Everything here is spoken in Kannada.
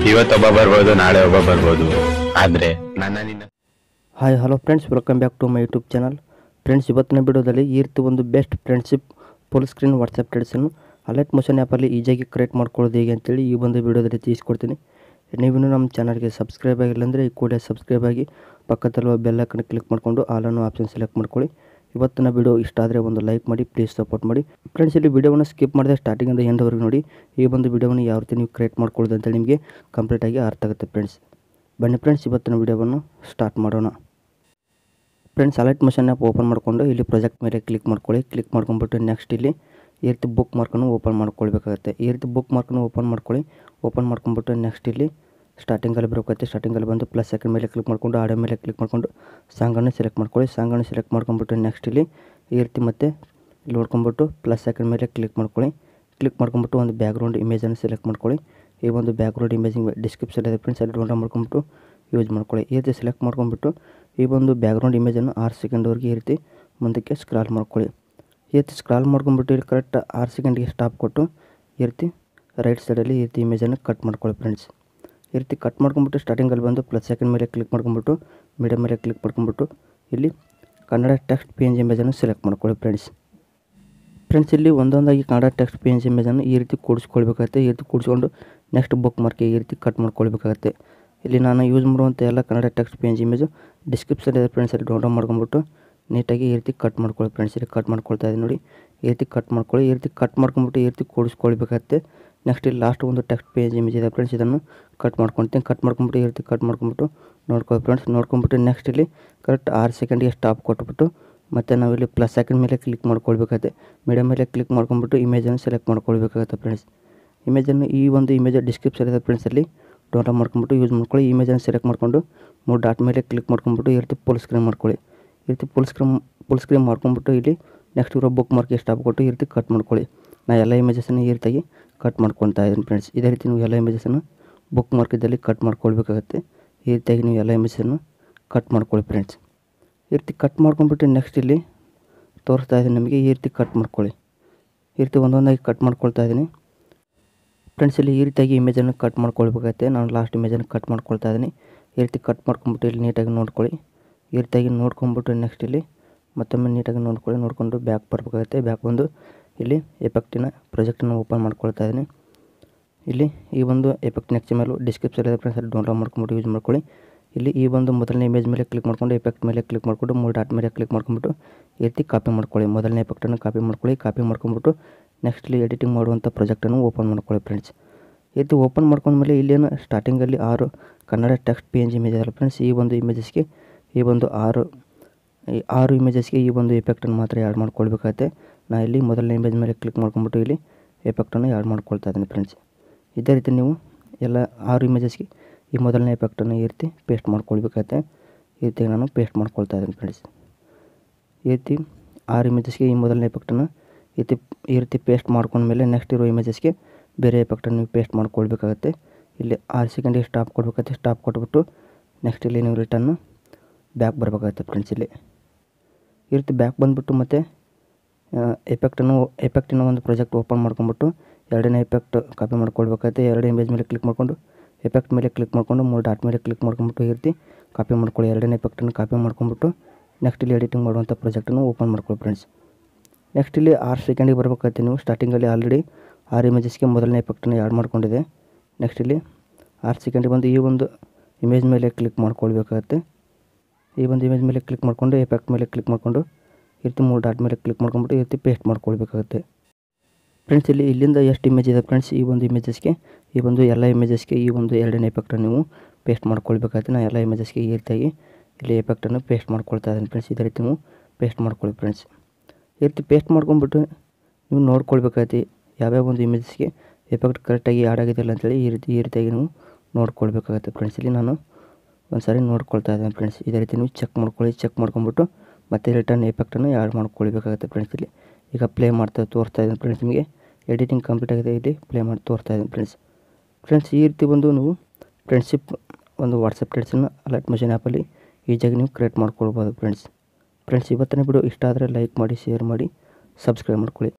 ಇವತ್ತೊಬ್ಬ ಬರ್ಬೋದು ನಾಳೆ ಒಬ್ಬ ಬರ್ಬೋದು ಆದ್ರೆ ನನ್ನ ನಿನ್ನ hi hello friends welcome back to my YouTube channel friends ಇವತ್ತಿನ ವಿಡಿಯೋದಲ್ಲಿ ಈ ರೀತಿ ಒಂದು best friendship full screen WhatsApp ಟ್ರೇಡ್ಸನ್ನು ಅಲರ್ಟ್ ಮೋಷನ್ ಆ್ಯಪಲ್ಲಿ ಈಸಿಯಾಗಿ ಕ್ರಿಯೇಟ್ ಮಾಡ್ಕೊಳ್ಳೋದು ಹೇಗೆ ಅಂತೇಳಿ ಈ ಒಂದು ವಿಡಿಯೋದಲ್ಲಿ ತಿಳಿಸ್ಕೊಡ್ತೀನಿ ನೀವಿನ್ನೂ ನಮ್ಮ ಚಾನಲ್ಗೆ ಸಬ್ಸ್ಕ್ರೈಬ್ ಆಗಿಲ್ಲ ಅಂದರೆ ಈ ಕೂಡಲೇ ಸಬ್ಸ್ಕ್ರೈಬ್ ಆಗಿ ಪಕ್ಕದಲ್ಲಿರುವ ಬೆಲ್ ಐಕನ್ ಕ್ಲಿಕ್ ಮಾಡಿಕೊಂಡು ಆಲ್ ಅನ್ನೋ ಆಪ್ಷನ್ ಸೆಲೆಕ್ಟ್ ಮಾಡ್ಕೊಳ್ಳಿ ಇವತ್ತಿನ ವಿಡಿಯೋ ಇಷ್ಟ ಆದರೆ ಒಂದು ಲೈಕ್ ಮಾಡಿ ಪ್ಲೀಸ್ ಸಪೋರ್ಟ್ ಮಾಡಿ ಫ್ರೆಂಡ್ಸ್ ಇಲ್ಲಿ ವಿಡಿಯೋವನ್ನು ಸ್ಕಿಪ್ ಮಾಡಿದೆ ಸ್ಟಾರ್ಟಿಂಗಿಂದ ಎಂಡವರೆಗೂ ನೋಡಿ ಈ ಒಂದು ವಿಡಿಯೋವನ್ನು ಯಾವ ರೀತಿ ನೀವು ಕ್ರಿಯೇಟ್ ಮಾಡ್ಕೊಳ್ಳೋದು ಅಂತೇಳಿ ನಿಮಗೆ ಕಂಪ್ಲೀಟಾಗಿ ಅರ್ಥ ಆಗುತ್ತೆ ಫ್ರೆಂಡ್ಸ್ ಬನ್ನಿ ಫ್ರೆಂಡ್ಸ್ ಇವತ್ತಿನ ವಿಡಿಯೋವನ್ನು ಸ್ಟಾರ್ಟ್ ಮಾಡೋಣ friends alert motion app open ಮಾಡಿಕೊಂಡು ಇಲ್ಲಿ ಪ್ರಾಜೆಕ್ಟ್ ಮೇಲೆ ಕ್ಲಿಕ್ ಮಾಡ್ಕೊಳ್ಳಿ ಕ್ಲಿಕ್ ಮಾಡ್ಕೊಂಡ್ಬಿಟ್ಟು ನೆಕ್ಸ್ಟ್ ಇಲ್ಲಿ ಈ ರೀತಿ ಬುಕ್ ಮಾರ್ಕನ್ನು ಓಪನ್ ಮಾಡ್ಕೊಳ್ಬೇಕಾಗುತ್ತೆ ಈ ರೀತಿ ಬುಕ್ ಮಾರ್ಕನ್ನು ಓಪನ್ ಮಾಡ್ಕೊಳ್ಳಿ ಓಪನ್ ಮಾಡ್ಕೊಂಡ್ಬಿಟ್ಟು ನೆಕ್ಸ್ಟ್ ಇಲ್ಲಿ ಸ್ಟಾರ್ಟಿಂಗಲ್ಲಿ ಬರಬೇಕಾಗುತ್ತೆ ಸ್ಟಾರ್ಟಿಂಗಲ್ಲಿ ಬಂದು ಪ್ಲಸ್ ಸೆಕೆಂಡ್ ಮೇಲೆ ಕ್ಲಿಕ್ ಮಾಡ್ಕೊಂಡು ಆಡೋ ಮೇಲೆ ಕ್ಲಿಕ್ ಮಾಡ್ಕೊಂಡು ಸಾಂಗನ್ನು ಸೆಲೆಕ್ಟ್ ಮಾಡ್ಕೊಳ್ಳಿ ಸಾಂಗನ್ನು ಸೆಲೆಕ್ಟ್ ಮಾಡ್ಕೊಂಡ್ಬಿಟ್ಟು ನೆಕ್ಸ್ಟ್ ಇಲ್ಲಿ ಈ ರೀತಿ ಮತ್ತೆ ಇಲ್ಲಿ ನೋಡ್ಕೊಂಬಿಟ್ಟು ಪ್ಲಸ್ ಸೆಕೆಂಡ್ ಮೇಲೆ ಕ್ಲಿಕ್ ಮಾಡ್ಕೊಳ್ಳಿ ಕ್ಲಿಕ್ ಮಾಡ್ಕೊಂಬಿಟ್ಟು ಒಂದು ಬ್ಯಾಕ್ಗ್ರೌಂಡ್ ಇಮೇಜನ್ನು ಸೆಲೆಕ್ಟ್ ಮಾಡ್ಕೊಳ್ಳಿ ಈ ಒಂದು ಬ್ಯಾಕ್ಗ್ರೌಂಡ್ ಇಮೇಜ್ ಡಿಸ್ಕ್ರಿಪ್ಷನ್ ಇದೆ ಫ್ರೆಂಡ್ಸ್ ಅಲ್ಲಿ ಡೌನ್ಲೋಡ್ ಮಾಡ್ಕೊಂಬಿಟ್ಟು ಯೂಸ್ ಮಾಡ್ಕೊಳ್ಳಿ ಈ ರೀತಿ ಸೆಲೆಕ್ಟ್ ಮಾಡ್ಕೊಂಬಿಟ್ಟು ಈ ಒಂದು ಬ್ಯಾಕ್ಗ್ರೌಂಡ್ ಇಮೇಜನ್ನು ಆರು ಸೆಕೆಂಡ್ವರೆಗೆ ಈ ರೀತಿ ಮುಂದಕ್ಕೆ ಸ್ಕ್ರಾಲ್ ಮಾಡ್ಕೊಳ್ಳಿ ಈ ರೀತಿ ಸ್ಕ್ರಾಲ್ ಮಾಡ್ಕೊಂಬಿಟ್ಟು ಇಲ್ಲಿ ಕರೆಕ್ಟ್ ಆರು ಸೆಕೆಂಡ್ಗೆ ಸ್ಟಾಪ್ ಕೊಟ್ಟು ಈ ರೀತಿ ರೈಟ್ ಸೈಡಲ್ಲಿ ಈ ರೀತಿ ಇಮೇಜನ್ನು ಕಟ್ ಮಾಡ್ಕೊಳ್ಳಿ ಫ್ರೆಂಡ್ಸ್ ಈ ರೀತಿ ಕಟ್ ಮಾಡ್ಕೊಂಬಿಟ್ಟು ಸ್ಟಾರ್ಟಿಂಗಲ್ಲಿ ಬಂದು ಪ್ಲಸ್ ಸೆಕೆಂಡ್ ಮೇಲೆ ಕ್ಲಿಕ್ ಮಾಡ್ಕೊಂಬಿಟ್ಟು ಮೀಡಿಯಮ್ ಮೇಲೆ ಕ್ಲಿಕ್ ಮಾಡ್ಕೊಂಬಿಟ್ಟು ಇಲ್ಲಿ Kannada text P N G ಇಮೇಜನ್ನು ಸೆಲೆಕ್ಟ್ ಮಾಡ್ಕೊಳ್ಳಿ ಫ್ರೆಂಡ್ಸ್ ಫ್ರೆಂಡ್ಸ್ ಇಲ್ಲಿ ಒಂದೊಂದಾಗಿ Kannada text P N G ಇಮೇಜನ್ನು ಈ ರೀತಿ ಕೂಡಿಸ್ಕೊಳ್ಬೇಕಾಗುತ್ತೆ ಈ ರೀತಿ ಕೂಡಿಸ್ಕೊಂಡು ನೆಕ್ಸ್ಟ್ ಬುಕ್ ಮಾರ್ಕೆ ಈ ರೀತಿ ಕಟ್ ಮಾಡ್ಕೊಳ್ಬೇಕಾಗುತ್ತೆ ಇಲ್ಲಿ ನಾನು ಯೂಸ್ ಮಾಡುವಂಥ ಎಲ್ಲ Kannada text P N G image description ಇದೆ ಫ್ರೆಂಡ್ಸ್ ಅಲ್ಲಿ ಡೌನ್ಲೋಡ್ ಮಾಡ್ಕೊಂಬಿಟ್ಟು ನೀಟಾಗಿ ಈ ರೀತಿ ಕಟ್ ಮಾಡ್ಕೊಳ್ಳಿ ಫ್ರೆಂಡ್ಸ್ ಇಲ್ಲಿ ಕಟ್ ಮಾಡ್ಕೊಳ್ತಾ ಇದ್ದೀನಿ ನೋಡಿ ಈ ರೀತಿ ಕಟ್ ಮಾಡ್ಕೊಳ್ಳಿ ಈ ರೀತಿ ಕಟ್ ಮಾಡ್ಕೊಂಬಿಟ್ಟು ಈ ರೀತಿ ಕೂಡಿಸ್ಕೊಳ್ಬೇಕಾಗುತ್ತೆ ನೆಕ್ಸ್ಟ್ ಇಲ್ಲಿ ಲಾಸ್ಟ್ ಒಂದು ಟೆಕ್ಸ್ಟ್ ಪೇಜ್ ಇಮೇಜ್ ಇದೆ ಫ್ರೆಂಡ್ಸ್ ಇದನ್ನು ಕಟ್ ಮಾಡ್ಕೊಳ್ತೀನಿ ಕಟ್ ಮಾಡ್ಕೊಂಬಿಟ್ಟು ಈ ರೀತಿ ಕಟ್ ಮಾಡ್ಕೊಂಬಿಟ್ಟು ನೋಡ್ಕೊಳ್ಳಿ ಫ್ರೆಂಡ್ಸ್ ನೋಡ್ಕೊಂಬಿಟ್ಟು ನೆಕ್ಸ್ಟ್ ಇಲ್ಲಿ ಕರೆಕ್ಟ್ ಆರು ಸೆಕೆಂಡಿಗೆ ಸ್ಟಾಪ್ ಕೊಟ್ಬಿಟ್ಟು ಮತ್ತು ನಾವಿಲ್ಲಿ ಪ್ಲಸ್ ಸೆಕೆಂಡ್ ಮೇಲೆ ಕ್ಲಿಕ್ ಮಾಡ್ಕೊಳ್ಬೇಕಾಗುತ್ತೆ ಮೀಡಿಯಮ್ ಮೇಲೆ ಕ್ಲಿಕ್ ಮಾಡ್ಕೊಂಬಿಟ್ಟು ಇಮೇಜನ್ನು ಸೆಲೆಕ್ಟ್ ಮಾಡ್ಕೊಳ್ಬೇಕಾಗುತ್ತೆ ಫ್ರೆಂಡ್ಸ್ ಇಮೇಜನ್ನು ಈ ಒಂದು ಇಮೇಜ್ ಡಿಸ್ಕ್ರಿಪ್ಷನ್ ಇದೆ ಫ್ರೆಂಡ್ಸಲ್ಲಿ ಡೌನ್ಲೋಡ್ ಮಾಡ್ಕೊಂಬಿಟ್ಟು ಯೂಸ್ ಮಾಡ್ಕೊಳ್ಳಿ ಇಮೇಜನ್ನು ಸೆಲೆಕ್ಟ್ ಮಾಡಿಕೊಂಡು ಮೂರು ಡಾಟ್ ಮೇಲೆ ಕ್ಲಿಕ್ ಮಾಡ್ಕೊಂಬಿಟ್ಟು ಈ ರೀತಿ ಫುಲ್ ಸ್ಕ್ರೀನ್ ಮಾಡ್ಕೊಳ್ಳಿ ಈ ರೀತಿ ಫುಲ್ ಸ್ಕ್ರೀನ್ ಫುಲ್ ಸ್ಕ್ರೀನ್ ಮಾಡ್ಕೊಂಬಿಟ್ಟು ಇಲ್ಲಿ ನೆಕ್ಸ್ಟ್ ಇರೋ ಬುಕ್ ಮಾರ್ಕ್ಗೆ ಸ್ಟಾಪ್ ಕೊಟ್ಟು ಈ ರೀತಿ ಕಟ್ ಮಾಡ್ಕೊಳ್ಳಿ ನಾ ಎಲ್ಲ ಇಮೇಜಸನ್ನು ಈ ರೀತಿಯಾಗಿ ಕಟ್ ಮಾಡ್ಕೊತಾ ಇದ್ದೀನಿ ಫ್ರೆಂಡ್ಸ್ ಇದೇ ರೀತಿ ನೀವು ಎಲ್ಲ ಇಮೇಜಸನ್ನು ಬುಕ್ ಮಾರ್ಕಿದ್ದಲ್ಲಿ ಕಟ್ ಮಾಡ್ಕೊಳ್ಬೇಕಾಗುತ್ತೆ ಈ ರೀತಿಯಾಗಿ ನೀವು ಎಲ್ಲ ಇಮೇಜನ್ನು ಕಟ್ ಮಾಡ್ಕೊಳ್ಳಿ ಫ್ರೆಂಡ್ಸ್ ಈ ರೀತಿ ಕಟ್ ಮಾಡ್ಕೊಂಬಿಟ್ಟು ನೆಕ್ಸ್ಟ್ ಇಲ್ಲಿ ತೋರಿಸ್ತಾ ಇದ್ದೀನಿ ನಿಮಗೆ ಈ ರೀತಿ ಕಟ್ ಮಾಡ್ಕೊಳ್ಳಿ ಈ ರೀತಿ ಒಂದೊಂದಾಗಿ ಕಟ್ ಮಾಡ್ಕೊಳ್ತಾ ಇದ್ದೀನಿ ಫ್ರೆಂಡ್ಸ್ ಇಲ್ಲಿ ಈ ರೀತಿಯಾಗಿ ಇಮೇಜನ್ನು ಕಟ್ ಮಾಡ್ಕೊಳ್ಬೇಕಾಗುತ್ತೆ ನಾನು ಲಾಸ್ಟ್ ಇಮೇಜನ್ನು ಕಟ್ ಮಾಡ್ಕೊಳ್ತಾ ಇದ್ದೀನಿ ಈ ರೀತಿ ಕಟ್ ಮಾಡ್ಕೊಂಬಿಟ್ಟು ಇಲ್ಲಿ ನೀಟಾಗಿ ನೋಡ್ಕೊಳ್ಳಿ ಈ ರೀತಿಯಾಗಿ ನೋಡ್ಕೊಂಬಿಟ್ಟು ನೆಕ್ಸ್ಟ್ ಇಲ್ಲಿ ಮತ್ತೊಮ್ಮೆ ನೀಟಾಗಿ ನೋಡ್ಕೊಳ್ಳಿ ನೋಡಿಕೊಂಡು ಬ್ಯಾಕ್ ಬರಬೇಕಾಗುತ್ತೆ ಬ್ಯಾಕ್ ಬಂದು ಇಲ್ಲಿ ಎಫೆಕ್ಟಿನ ಪ್ರಾಜೆಕ್ಟನ್ನು ಓಪನ್ ಮಾಡ್ಕೊಳ್ತಾ ಇದ್ದೀನಿ ಇಲ್ಲಿ ಈ ಒಂದು ಎಫೆಕ್ಟ್ ನೆಕ್ಸ್ಟ್ ಮೇಲೂ ಡಿಸ್ಕ್ರಿಪ್ಷನ್ ಇದೆ ಫ್ರೆಂಡ್ಸ್ ಅಲ್ಲಿ ಡೌನ್ಲೋಡ್ ಮಾಡ್ಕೊಂಬಿಟ್ಟು ಯೂಸ್ ಮಾಡ್ಕೊಳ್ಳಿ ಇಲ್ಲಿ ಈ ಒಂದು ಮೊದಲನೇ ಇಮೇಜ್ ಮೇಲೆ ಕ್ಲಿಕ್ ಮಾಡ್ಕೊಂಡು ಎಫೆಕ್ಟ್ ಮೇಲೆ ಕ್ಲಿಕ್ ಮಾಡಿಕೊಂಡು ಮೂರು ಡಾಟ್ ಮೇಲೆ ಕ್ಲಿಕ್ ಮಾಡ್ಕೊಂಬಿಟ್ಟು ಈ ರೀತಿ ಕಾಪಿ ಮಾಡ್ಕೊಳ್ಳಿ ಮೊದಲನೇ ಎಫೆಕ್ಟನ್ನು ಕಾಪಿ ಮಾಡ್ಕೊಳ್ಳಿ ಕಾಪಿ ಮಾಡ್ಕೊಂಬಿಟ್ಟು ನೆಕ್ಸ್ಟ್ ಇಲ್ಲಿ ಎಡಿಟಿಂಗ್ ಮಾಡುವಂಥ ಪ್ರಾಜೆಕ್ಟನ್ನು ಓಪನ್ ಮಾಡ್ಕೊಳ್ಳಿ ಫ್ರೆಂಡ್ಸ್ ಈ ರೀತಿ ಓಪನ್ ಮಾಡ್ಕೊಂಡ್ಮೇಲೆ ಇಲ್ಲೇನು ಸ್ಟಾರ್ಟಿಂಗಲ್ಲಿ ಆರು Kannada text P N G image ಅಲ್ಲ ಫ್ರೆಂಡ್ಸ್ ಈ ಒಂದು ಇಮೇಜಸ್ಗೆ ಈ ಒಂದು ಆರು ಈ ಆರು ಇಮೇಜಸ್ಗೆ ಈ ಒಂದು ಎಫೆಕ್ಟನ್ನು ಮಾತ್ರ ಆ್ಯಡ್ ಮಾಡ್ಕೊಳ್ಬೇಕಾಗುತ್ತೆ ನಾ ಇಲ್ಲಿ ಮೊದಲನೇ ಇಮೇಜ್ ಮೇಲೆ ಕ್ಲಿಕ್ ಮಾಡ್ಕೊಂಬಿಟ್ಟು ಇಲ್ಲಿ ಎಫೆಕ್ಟನ್ನು ಆ್ಯಡ್ ಮಾಡ್ಕೊಳ್ತಾ ಇದ್ದೀನಿ ಫ್ರೆಂಡ್ಸ್ ಇದೇ ರೀತಿ ನೀವು ಎಲ್ಲ ಆರು ಇಮೇಜಸ್ಗೆ ಈ ಮೊದಲನೇ ಎಫೆಕ್ಟನ್ನು ಈ ರೀತಿ ಪೇಸ್ಟ್ ಮಾಡ್ಕೊಳ್ಬೇಕಾಗುತ್ತೆ ಈ ರೀತಿ ನಾನು ಪೇಸ್ಟ್ ಮಾಡ್ಕೊಳ್ತಾ ಇದ್ದೀನಿ ಫ್ರೆಂಡ್ಸ್ ಈ ರೀತಿ ಆರು ಇಮೇಜಸ್ಗೆ ಈ ಮೊದಲನೇ ಎಫೆಕ್ಟನ್ನು ಈ ರೀತಿ ಈ ರೀತಿ ಪೇಸ್ಟ್ ಮಾಡ್ಕೊಂಡ್ಮೇಲೆ ನೆಕ್ಸ್ಟ್ ಇರೋ ಇಮೇಜಸ್ಗೆ ಬೇರೆ ಎಫೆಕ್ಟನ್ನು ನೀವು ಪೇಸ್ಟ್ ಮಾಡ್ಕೊಳ್ಬೇಕಾಗುತ್ತೆ ಇಲ್ಲಿ ಆರು ಸೆಕೆಂಡಿಗೆ ಸ್ಟಾಪ್ ಕೊಡಬೇಕಾಗುತ್ತೆ ಸ್ಟಾಪ್ ಕೊಟ್ಬಿಟ್ಟು ನೆಕ್ಸ್ಟ್ ಇಲ್ಲಿ ನೀವು ರಿಟರ್ನು ಬ್ಯಾಕ್ ಬರಬೇಕಾಗುತ್ತೆ ಫ್ರೆಂಡ್ಸ್ ಇಲ್ಲಿ ಈ ರೀತಿ ಬ್ಯಾಕ್ ಬಂದುಬಿಟ್ಟು ಮತ್ತು ಎಫೆಕ್ಟನ್ನು ಎಫೆಕ್ಟಿನ ಒಂದು ಪ್ರಾಜೆಕ್ಟ್ ಓಪನ್ ಮಾಡ್ಕೊಂಬಿಟ್ಟು ಎರಡನೇ ಎಫೆಕ್ಟ್ ಕಾಪಿ ಮಾಡ್ಕೊಳ್ಬೇಕಾಗುತ್ತೆ ಎರಡು ಇಮೇಜ್ ಮೇಲೆ ಕ್ಲಿಕ್ ಮಾಡಿಕೊಂಡು ಎಫೆಕ್ಟ್ ಮೇಲೆ ಕ್ಲಿಕ್ ಮಾಡಿಕೊಂಡು ಮೂರು ಡಾಟ್ ಮೇಲೆ ಕ್ಲಿಕ್ ಮಾಡ್ಕೊಂಬಿಟ್ಟು ಈ ರೀತಿ ಕಾಪಿ ಮಾಡ್ಕೊಳ್ಳಿ ಎರಡನೇ ಎಫೆಕ್ಟನ್ನು ಕಾಪಿ ಮಾಡ್ಕೊಂಬಿಟ್ಟು ನೆಕ್ಸ್ಟ್ ಇಲ್ಲಿ ಎಡಿಟಿಂಗ್ ಮಾಡುವಂಥ ಪ್ರಾಜೆಕ್ಟನ್ನು ಓಪನ್ ಮಾಡ್ಕೊಳ್ಳಿ ಫ್ರೆಂಡ್ಸ್ ನೆಕ್ಸ್ಟ್ ಇಲ್ಲಿ ಆರು ಸೆಕೆಂಡಿಗೆ ಬರಬೇಕಾಗುತ್ತೆ ನೀವು ಸ್ಟಾರ್ಟಿಂಗಲ್ಲಿ ಆಲ್ರೆಡಿ ಆರು ಇಮೇಜಸ್ಗೆ ಮೊದಲನೇ ಎಫೆಕ್ಟನ್ನು ಆ್ಯಡ್ ಮಾಡ್ಕೊಂಡಿದೆ ನೆಕ್ಸ್ಟ್ ಇಲ್ಲಿ ಆರು ಸೆಕೆಂಡಿಗೆ ಬಂದು ಈ ಒಂದು ಇಮೇಜ್ ಮೇಲೆ ಕ್ಲಿಕ್ ಮಾಡ್ಕೊಳ್ಬೇಕಾಗತ್ತೆ ಈ ಒಂದು ಇಮೇಜ್ ಮೇಲೆ ಕ್ಲಿಕ್ ಮಾಡಿಕೊಂಡು ಎಫೆಕ್ಟ್ ಮೇಲೆ ಕ್ಲಿಕ್ ಮಾಡಿಕೊಂಡು ಈ ರೀತಿ ಮೂರು ಡಾಟ್ ಮೇಲೆ ಕ್ಲಿಕ್ ಮಾಡ್ಕೊಂಬಿಟ್ಟು ಈ ರೀತಿ ಪೇಸ್ಟ್ ಮಾಡ್ಕೊಳ್ಬೇಕಾಗುತ್ತೆ ಫ್ರೆಂಡ್ಸ್ ಇಲ್ಲಿ ಇಲ್ಲಿಂದ ಎಷ್ಟು ಇಮೇಜ್ ಇದೆ ಫ್ರೆಂಡ್ಸ್ ಈ ಒಂದು ಇಮೇಜಸ್ಗೆ ಈ ಒಂದು ಎಲ್ಲ ಇಮೇಜಸ್ಗೆ ಈ ಒಂದು ಎರಡನೇ ಎಫೆಕ್ಟನ್ನು ನೀವು ಪೇಸ್ಟ್ ಮಾಡ್ಕೊಳ್ಬೇಕಾಗುತ್ತೆ ನಾನು ಎಲ್ಲ ಇಮೇಜಸ್ಗೆ ಈ ರೀತಿಯಾಗಿ ಇಲ್ಲಿ ಎಫೆಕ್ಟನ್ನು ಪೇಸ್ಟ್ ಮಾಡ್ಕೊಳ್ತಾ ಇದ್ದೀನಿ ಫ್ರೆಂಡ್ಸ್ ಇದೇ ರೀತಿ ನೀವು ಪೇಸ್ಟ್ ಮಾಡ್ಕೊಳ್ಳಿ ಫ್ರೆಂಡ್ಸ್ ಈ ರೀತಿ ಪೇಸ್ಟ್ ಮಾಡ್ಕೊಂಬಿಟ್ಟು ನೀವು ನೋಡ್ಕೊಳ್ಬೇಕಾಗತ್ತೆ ಯಾವ್ಯಾವ ಒಂದು ಇಮೇಜಸ್ಗೆ ಎಫೆಕ್ಟ್ ಕರೆಕ್ಟಾಗಿ ಆ್ಯಡ್ ಆಗಿದೆಯಲ್ಲ ಅಂತೇಳಿ ಈ ರೀತಿ ಈ ರೀತಿಯಾಗಿ ನೀವು ನೋಡ್ಕೊಳ್ಬೇಕಾಗತ್ತೆ ಫ್ರೆಂಡ್ಸ್ ಇಲ್ಲಿ ನಾನು ಒಂದು ಸಾರಿ ನೋಡ್ಕೊಳ್ತಾ ಇದ್ದೀನಿ ಫ್ರೆಂಡ್ಸ್ ಇದೇ ರೀತಿ ನೀವು ಚೆಕ್ ಮಾಡ್ಕೊಳ್ಳಿ ಚೆಕ್ ಮಾಡ್ಕೊಂಬಿಟ್ಟು ಮತ್ತೆ ರಿಟರ್ನ್ ಎಫೆಕ್ಟನ್ನು ಆ್ಯಡ್ ಮಾಡ್ಕೊಳ್ಬೇಕಾಗುತ್ತೆ ಫ್ರೆಂಡ್ಸ್ ಇಲ್ಲಿ ಈಗ ಪ್ಲೇ ಮಾಡ್ತಾ ತೋರಿಸ್ತಾ ಇದ್ದೀನಿ ಫ್ರೆಂಡ್ಸ್ ನಿಮಗೆ ಎಡಿಟಿಂಗ್ ಕಂಪ್ಲೀಟ್ ಆಗಿದೆ ಇಲ್ಲಿ ಪ್ಲೇ ಮಾಡಿ ತೋರಿಸ್ತಾ ಇದ್ದೀನಿ ಫ್ರೆಂಡ್ಸ್ ಫ್ರೆಂಡ್ಸ್ ಈ ರೀತಿ ಒಂದು ನೀವು ಫ್ರೆಂಡ್ಶಿಪ್ ಒಂದು ವಾಟ್ಸಪ್ ಟ್ರೇಡ್ಸನ್ನು ಅಲರ್ಟ್ ಮಷಿನ್ ಆ್ಯಪಲ್ಲಿ ಈಸಿಯಾಗಿ ನೀವು ಕ್ರಿಯೇಟ್ ಮಾಡ್ಕೊಳ್ಬೋದು ಫ್ರೆಂಡ್ಸ್ ಫ್ರೆಂಡ್ಸ್ ಇವತ್ತಿನ ವಿಡಿಯೋ ಇಷ್ಟ ಆದರೆ ಲೈಕ್ ಮಾಡಿ ಶೇರ್ ಮಾಡಿ ಸಬ್ಸ್ಕ್ರೈಬ್ ಮಾಡ್ಕೊಳ್ಳಿ